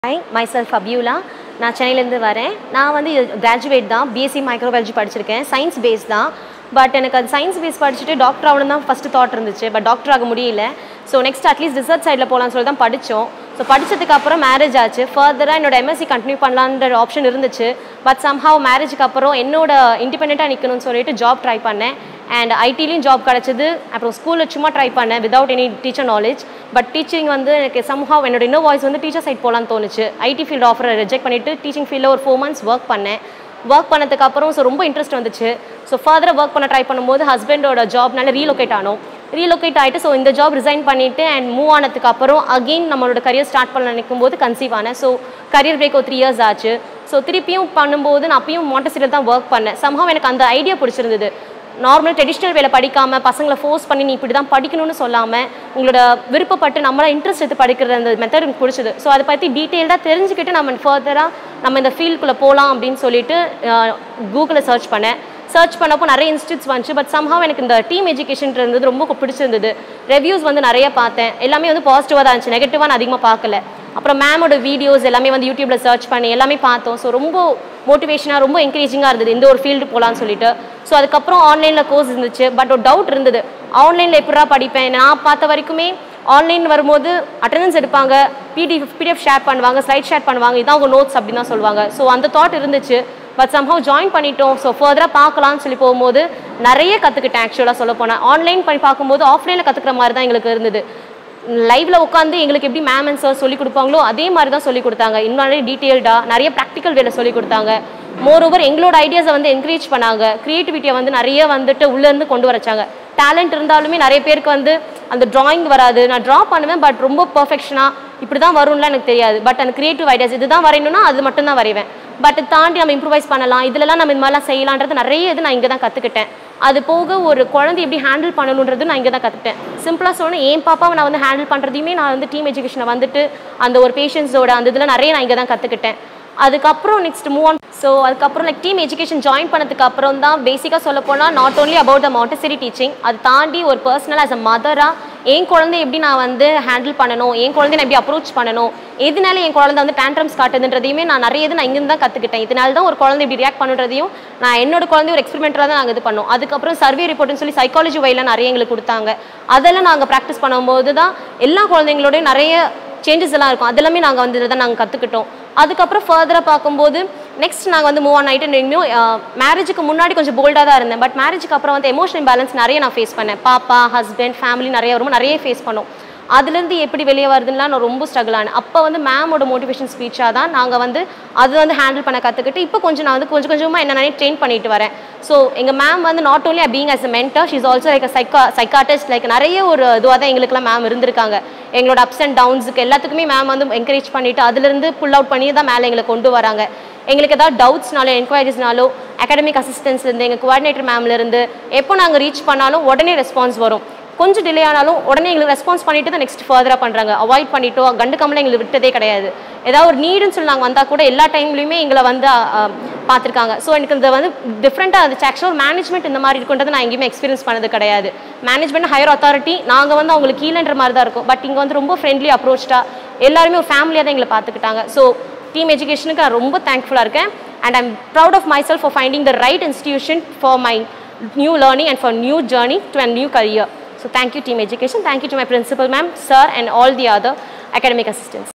Hi my self அபியூலா நான் சென்னையிலேருந்து வரேன் நான் வந்து கிராஜுவேட் தான் பிஎஸ்சி மைக்ரோபயாலஜி படிச்சிருக்கேன் சயின்ஸ் பேஸ் தான் பட் எனக்கு அது சயின்ஸ் பேஸ் படிச்சுட்டு டாக்டர் ஆகணும் தான் ஃபஸ்ட்டு தாட் இருந்துச்சு பட் டாக்டர் ஆக முடியல ஸோ நெக்ஸ்ட் அட்லீஸ்ட் ரிசர்ச் சைடில் போகலான்னு சொல்லி தான் படித்தோம் ஸோ படிச்சதுக்கு அப்புறம் மேரேஜ் ஆச்சு ஃபர்தராக என்னோட எம்எஸ்சி கண்டினியூ பண்ணலான்ற ஆப்ஷன் இருந்துச்சு பட் சம்ஹவ் மேரேஜுக்கு அப்புறம் என்னோட இண்டிபெண்ட்டாக நிற்கணும்னு சொல்லிட்டு ஜாப் ட்ரை பண்ணேன் அண்ட் ஐடிலையும் ஜாப் கிடச்சிது அப்புறம் ஸ்கூலில் சும்மா ட்ரை பண்ணேன் without any teacher knowledge but teaching வந்து எனக்கு சம்ஹாவ் என்னோட இன்னோ வாய்ஸ் வந்து டீச்சர் சைட் போகலான்னு தோணுச்சு ஐடி ஃபீல்டு ஆஃபரை ரிஜெக்ட் பண்ணிவிட்டு டீச்சிங் ஃபீல்டில் ஒரு ஃபோர் மந்த்ஸ் ஒர்க் பண்ணேன் ஒர்க் பண்ணதுக்கு அப்புறம் ஸோ ரொம்ப இன்ட்ரெஸ்ட் வந்துச்சு ஸோ ஃபர்தராக ஒர்க் பண்ண ட்ரை பண்ணும்போது ஹஸ்பண்டோட ஜாப்னால ரீலொகேட் ஆனோம் ரீலொகேட் ஆகிட்டு ஸோ இந்த ஜாப் ரிசைன் பண்ணிவிட்டு அண்ட் மூவ் ஆனதுக்கு அப்புறம் அகெயின் நம்மளோட கரியர் ஸ்டார்ட் பண்ண நினைக்கும் போது கன்சீவ் ஆனேன் ஸோ கரியர் பிரேக் ஒரு த்ரீ இயர்ஸ் ஆச்சு ஸோ திருப்பியும் பண்ணும்போது நான் அப்பயும் மாட்டசிட்டியில் தான் ஒர்க் பண்ணேன் சம்ஹாவ் எனக்கு அந்த ஐடியா பிடிச்சிருந்தது நார்மல் ட்ரெடிஷ்னல் வேலை படிக்காமல் பசங்களை ஃபோர்ஸ் பண்ணி நீ இப்படி தான் படிக்கணும்னு சொல்லாமல் உங்களோட விருப்பப்பட்டு நம்மளா இன்ட்ரெஸ்ட் எடுத்து படிக்கிற அந்த மெத்தட் எனக்கு பிடிச்சது ஸோ அதை பற்றி டீட்டெயில்டாக தெரிஞ்சுக்கிட்டு நம்ம ஃபர்தராக நம்ம இந்த ஃபீல்டுக்குள்ளே போகலாம் அப்படின்னு சொல்லிட்டு கூகுளில் சர்ச் பண்ணேன் சர்ச் பண்ணப்போ நிறைய இன்ஸ்டியூட்ஸ் வந்துச்சு பட் சம்ஹாவ் எனக்கு இந்த டீம் எஜுகேஷன் இருந்தது ரொம்ப பிடிச்சிருந்தது ரிவ்யூஸ் வந்து நிறைய பார்த்தேன் எல்லாமே வந்து பாசிட்டிவாக தான் இருந்துச்சு நெகட்டிவாக நான் அதிகமாக பார்க்கல அப்புறம் மேமோட வீடியோஸ் எல்லாமே வந்து யூடியூப்பில் சர்ச் பண்ணி எல்லாமே பார்த்தோம் ஸோ ரொம்ப மோட்டிவேஷனாக ரொம்ப என்கரேஜிங்காக இருந்தது இந்த ஒரு ஃபீல்டு போகலான்னு சொல்லிட்டு ஸோ அதுக்கப்புறம் ஆன்லைனில் கோர்ஸ் இருந்துச்சு பட் ஒரு டவுட் இருந்தது ஆன்லைனில் எப்படா படிப்பேன் நான் பார்த்த வரைக்குமே ஆன்லைன் வரும்போது அட்டண்டன்ஸ் எடுப்பாங்க பிடிஎஃப் பிடிஎஃப் ஷேர் பண்ணுவாங்க ஸ்லைட் ஷேர் பண்ணுவாங்க இதான் உங்கள் நோட்ஸ் அப்படின்னு தான் சொல்லுவாங்க ஸோ அந்த தாட் இருந்துச்சு பட் சம்ஹவ் ஜாயின் பண்ணிட்டோம் ஸோ ஃபர்தராக பார்க்கலாம்னு சொல்லி போகும்போது நிறைய கற்றுக்கிட்டேன் ஆக்சுவலாக சொல்ல போனால் ஆன்லைன் பண்ணி பார்க்கும்போது ஆஃப்லைனில் கற்றுக்கிற மாதிரி தான் எங்களுக்கு இருந்தது லைவ்ல உட்காந்து எங்களுக்கு எப்படி மேம் அண்ட் சார் சொல்லி கொடுப்பாங்களோ அதே மாதிரி தான் சொல்லி கொடுத்தாங்க இன்னும் நிறைய டீட்டெயில்டாக நிறைய ப்ராக்டிக்கல் வேலை சொல்லி கொடுத்தாங்க மோர் ஓவர் எங்களோட ஐடியாஸை வந்து என்கரேஜ் பண்ணாங்க க்ரியேட்டிவிட்டியை வந்து நிறைய வந்துட்டு உள்ளேருந்து கொண்டு வரச்சாங்க டேலண்ட் இருந்தாலுமே நிறைய பேருக்கு வந்து அந்த ட்ராயிங் வராது நான் ட்ரா பண்ணுவேன் பட் ரொம்ப பர்ஃபெக்ஷனாக இப்படி தான் வரும்லாம் எனக்கு தெரியாது பட் அந்த க்ரியேட்டிவ் ஐடியாஸ் இதுதான் வரையணும்னா அது மட்டும் தான் வரைவேன் பட் தாண்டி நம்ம இம்ப்ரூவைஸ் பண்ணலாம் இதுலலாம் நம்ம இந்த மாதிரிலாம் செய்யலான்றது நிறைய இது நான் இங்கே தான் கற்றுக்கிட்டேன் அது போக ஒரு குழந்தை எப்படி ஹேண்டில் பண்ணணுன்றது நான் இங்கே தான் கற்றுக்கிட்டேன் சிம்பிளாக சொல்லணும் என் பாப்பாவை நான் வந்து ஹேண்டில் பண்ணுறதையுமே நான் வந்து டீம் எஜுகேஷனை வந்துட்டு அந்த ஒரு பேஷன்ஸோட அந்த இதில் நிறைய நான் இங்கே தான் கற்றுக்கிட்டேன் அதுக்கப்புறம் நெக்ஸ்ட் மூவ் ஆன் ஸோ அதுக்கப்புறம் லைக் டீம் எஜுகேஷன் ஜாயின் பண்ணதுக்கு அப்புறம் தான் பேசிக்காக சொல்ல போனால் not only about the Montessori teaching அது தாண்டி ஒரு பர்சனல் ஆஸ் அ மதராக என் குழந்தை எப்படி நான் வந்து ஹேண்டில் பண்ணணும் என் குழந்தைய நான் எப்படி அப்ரோச் பண்ணணும் எதனால என் குழந்தை வந்து டேண்ட்ரம்ஸ் காட்டுதுன்றதையுமே நான் நிறைய இது நான் இங்கிருந்து தான் கற்றுக்கிட்டேன் இதனால தான் ஒரு குழந்தை இப்படி ரியாக்ட் பண்ணுறதையும் நான் என்னோட குழந்தை ஒரு எக்ஸ்பெரிமெண்ட்டாக தான் நாங்கள் இது பண்ணோம் அதுக்கப்புறம் சர்வே ரிப்போர்ட்னு சொல்லி சைக்காலஜி வைல நிறைய எங்களுக்கு கொடுத்தாங்க அதெல்லாம் நாங்கள் ப்ராக்டிஸ் பண்ணும்போது தான் எல்லா குழந்தைங்களோடய நிறைய சேஞ்சஸ் எல்லாம் இருக்கும் அதெல்லாமே நாங்கள் வந்து இதை நாங்கள் கற்றுக்கிட்டோம் அதுக்கப்புறம் ஃபர்தராக பார்க்கும்போது நெக்ஸ்ட் நாங்கள் வந்து மூவ் ஆன் ஆகிட்டு இன்னும் மேரேஜுக்கு முன்னாடி கொஞ்சம் போல்டாக தான் இருந்தேன் பட் மேரேஜுக்கு அப்புறம் வந்து எமோஷனல் பேலன்ஸ் நிறைய நான் ஃபேஸ் பண்ணேன் பாப்பா ஹஸ்பண்ட் ஃபேமிலி நிறைய ரொம்ப நிறைய ஃபேஸ் பண்ணோம் அதுலேருந்து எப்படி வெளியே வருதுன்னா நான் ரொம்ப ஸ்ட்ரகிள் ஆனேன் அப்போ வந்து மேமோட மோட்டிவேஷன் ஸ்பீச்சாக தான் நாங்கள் வந்து அது வந்து ஹேண்டில் பண்ண கற்றுக்கிட்டு இப்போ கொஞ்சம் நான் வந்து கொஞ்சம் கொஞ்சமாக என்ன நானே ட்ரெயின் பண்ணிட்டு வரேன் ஸோ எங்கள் மேம் வந்து not only being as a mentor she's also like psych psychiatrist like நிறைய ஒரு இதுவாக தான் எங்களுக்குலாம் மேம் இருந்திருக்காங்க எங்களோட அப்ஸ் அண்ட் டவுன்ஸுக்கு எல்லாத்துக்குமே மேம் வந்து என்கரேஜ் பண்ணிவிட்டு அதுலேருந்து புல் அவுட் பண்ணி தான் மேலே எங்களை கொண்டு வராங்க எங்களுக்கு ஏதாவது டவுட்ஸ்னாலோ என்கொயரிஸ்னாலோ அகாடமிக் அசிஸ்டன்ஸ்லேருந்து எங்கள் கோஆர்டினேட்டர் மேம்லேருந்து எப்போ நாங்கள் ரீச் பண்ணாலும் உடனே ரெஸ்பான்ஸ் வரும் கொஞ்சம் டிலே ஆனாலும் உடனே எங்களுக்கு ரெஸ்பான்ஸ் பண்ணிட்டு தான் நெக்ஸ்ட் ஃபர்தராக பண்ணுறாங்க அவாய்ட் பண்ணிட்டோ கண்டுக்காமலாம் எங்களுக்கு விட்டதே கிடையாது ஏதாவது ஒரு நீடுன்னு சொல்லி நாங்கள் வந்தால் கூட எல்லா டைம்லையுமே எங்களை வந்து பார்த்துருக்காங்க ஸோ எனக்கு இந்த வந்து டிஃப்ரெண்ட்டாக இருந்துச்சு ஆக்சுவலாக மேனேஜ்மெண்ட் இந்த மாதிரி இருக்குன்றது நான் எங்கேயுமே எக்ஸ்பீரியன்ஸ் பண்ணது கிடையாது மேனேஜ்மெண்ட் ஹையர் அத்தாரிட்டி நாங்கள் வந்து அவங்களுக்கு கீழன்ற மாதிரி தான் இருக்கும் பட் இங்கே வந்து ரொம்ப ஃப்ரெண்ட்லி அப்ரோச்சாக எல்லாருமே ஒரு ஃபேமிலியாக தான் எங்களை பார்த்துக்கிட்டாங்க ஸோ டீம் எஜுகேஷனுக்கு நான் ரொம்ப தேங்க்ஃபுல்லாக இருக்கேன் and I'm proud of myself for finding the right institution for my new learning and for new journey to and new career So thank you team education. Thank you to my principal ma'am, sir and all the other academic assistants.